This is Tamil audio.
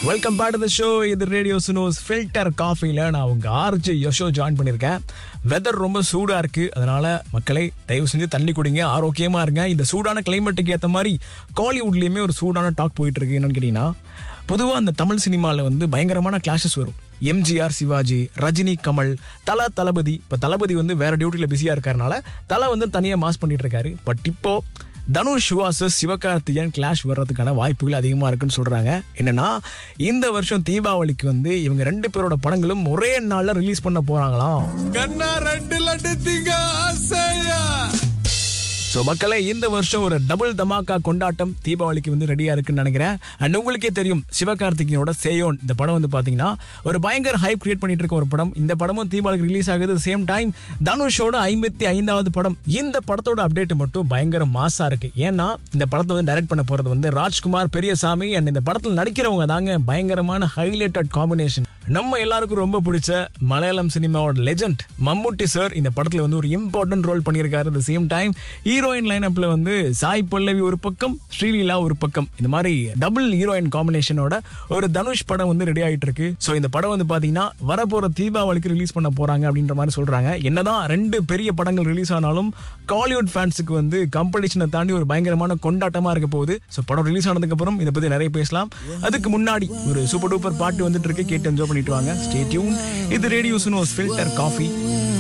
welcome back to the show இது ரேடியோ சுனோஸ் ஃபில்டர் காஃபில நான் உங்க ஆர்ஜி யஷோ ஜாயின் பண்ணியிருக்கேன் வெதர் ரொம்ப சூடா இருக்கு அதனால மக்களை தயவு செஞ்சு தண்ணி குடிங்க ஆரோக்கியமா இருங்க இந்த சூடான கிளைமேட்டுக்கு ஏற்ற மாதிரி காலிவுட்லயுமே ஒரு சூடான டாக் போயிட்டு இருக்கு என்னன்னு கேட்டீங்கன்னா பொதுவா அந்த தமிழ் சினிமாவில் வந்து பயங்கரமான கிளாஷஸ் வரும் எம்ஜிஆர் சிவாஜி ரஜினி கமல் தல தளபதி இப்போ தளபதி வந்து வேற டியூட்டியில் பிஸியாக இருக்கறனால தலை வந்து தனியாக மாஸ் பண்ணிட்டு இருக்காரு பட் இப்போ தனுஷ் வாசஸ் சிவகார்த்திகேயன் கிளாஷ் வர்றதுக்கான வாய்ப்புகள் அதிகமாக இருக்குன்னு சொல்றாங்க என்னன்னா இந்த வருஷம் தீபாவளிக்கு வந்து இவங்க ரெண்டு பேரோட படங்களும் ஒரே நாள்ல ரிலீஸ் பண்ண போறாங்களாம் கண்ணா ரெண்டு லட்டு திங்க ஆசையா ஸோ மக்களே இந்த வருஷம் ஒரு டபுள் தமாக்கா கொண்டாட்டம் தீபாவளிக்கு வந்து ரெடியா இருக்குன்னு நினைக்கிறேன் அண்ட் உங்களுக்கே தெரியும் சிவகார்த்திகேயனோட சேயோன் இந்த படம் வந்து பாத்தீங்கன்னா ஒரு பயங்கர ஹைப் கிரியேட் பண்ணிட்டு இருக்க ஒரு படம் இந்த படமும் தீபாவளிக்கு ரிலீஸ் ஆகுது சேம் டைம் தனுஷோட ஐம்பத்தி ஐந்தாவது படம் இந்த படத்தோட அப்டேட் மட்டும் பயங்கர மாசா இருக்கு ஏன்னா இந்த படத்தை வந்து டைரக்ட் பண்ண போறது வந்து ராஜ்குமார் பெரியசாமி அண்ட் இந்த படத்தில் நடிக்கிறவங்க தாங்க பயங்கரமான ஹைலைட்டட் காம்பினேஷன் நம்ம எல்லாருக்கும் ரொம்ப பிடிச்ச மலையாளம் சினிமாவோட லெஜண்ட் மம்முட்டி சார் இந்த படத்துல வந்து ஒரு இம்பார்ட்டன்ட் ரோல் பண்ணியிருக்காரு த சேம் டைம் ஹீரோயின் லைனப்ல வந்து சாய் பல்லவி ஒரு பக்கம் ஸ்ரீலீலா ஒரு பக்கம் இந்த மாதிரி டபுள் ஹீரோயின் காம்பினேஷனோட ஒரு தனுஷ் படம் வந்து ரெடி ஆயிட்டு இருக்கு ஸோ இந்த படம் வந்து பாத்தீங்கன்னா வரப்போற தீபாவளிக்கு ரிலீஸ் பண்ண போறாங்க அப்படின்ற மாதிரி சொல்றாங்க என்னதான் ரெண்டு பெரிய படங்கள் ரிலீஸ் ஆனாலும் காலிவுட் ஃபேன்ஸுக்கு வந்து காம்படிஷனை தாண்டி ஒரு பயங்கரமான கொண்டாட்டமா இருக்க போகுது ஸோ படம் ரிலீஸ் ஆனதுக்கு அப்புறம் இதை பத்தி நிறைய பேசலாம் அதுக்கு முன்னாடி ஒரு சூப்பர் டூப்பர் பாட்டு வந்துட்டு இருக்கு கேட்டு என்ஜாய் பண்ணிட்டு வாங்க ஸ்டே டியூன் இது ரேடியோ சுனோஸ் ஃபில்டர் காஃபி